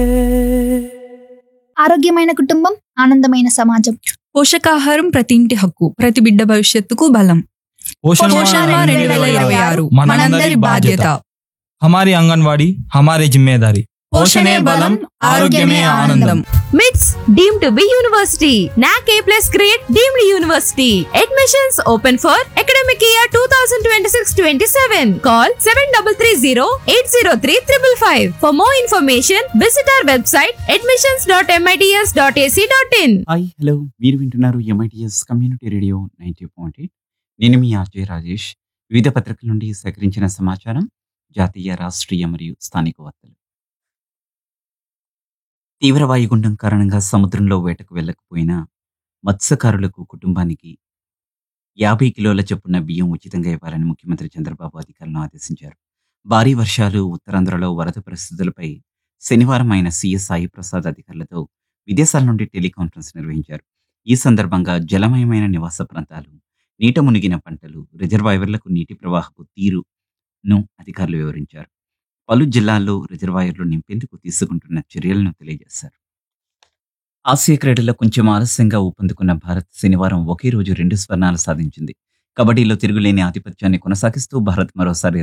ఆరోగ్యమైన కుటుంబం ఆనందమైన సమాజం పోషకాహారం ప్రతి ఇంటి హక్కు ప్రతి బిడ్డ భవిష్యత్తుకు బలం पोषण పోషణ माह రెండు వేల ఇరవై ఆరు మనందరి బాధ్యత हमारी आंगनवाड़ी हमारी जिम्मेदारी పోషణే బలం ఆరోగ్యమే ఆనందం మిట్స్ deem to be university NAAC A plus grade deemed university admissions open for academic year two thousand twenty six twenty seven call seven double three zero eight zero three triple five for more information visit our website admissions dot MITS dot AC dot in hi hello మీరు వింటున్నారు MITS community radio ninety point eight నేను మీ RJ Rajesh వివిధ పత్రికల నుండి సేకరించిన సమాచారం జాతీయ రాష్ట్రీయ మరియు స్థానిక వార్తలు తీవ్ర వాయుగుండం కారణంగా సముద్రంలో వేటకు వెళ్ళకపోయినా మత్స్యకారులకు కుటుంబానికి యాభై కిలోల చొప్పున బియ్యం ఉచితంగా ఇవ్వాలని ముఖ్యమంత్రి చంద్రబాబు అధికారులను ఆదేశించారు భారీ వర్షాలు ఉత్తరాంధ్రలో వరద పరిస్థితులపై శనివారం ఆయన సీఎస్ సాయి ప్రసాద్ అధికారులతో విదేశాల నుండి టెలికాన్ఫరెన్స్ నిర్వహించారు ఈ సందర్భంగా జలమయమైన నివాస ప్రాంతాలు నీట మునిగిన పంటలు రిజర్వాయర్లకు నీటి ప్రవాహపు తీరును అధికారులు వివరించారు పలు జిల్లాల్లో రిజర్వాయర్లు నింపేందుకు తీసుకుంటున్న చర్యలను తెలియజేశారు ఆసియా క్రీడల్లో కొంచెం ఆలస్యంగా ఊపందుకున్న భారత్ శనివారం ఒకే రోజు రెండు స్వర్ణాలు సాధించింది కబడ్డీలో తిరుగులేని ఆధిపత్యాన్ని కొనసాగిస్తూ భారత్ మరోసారి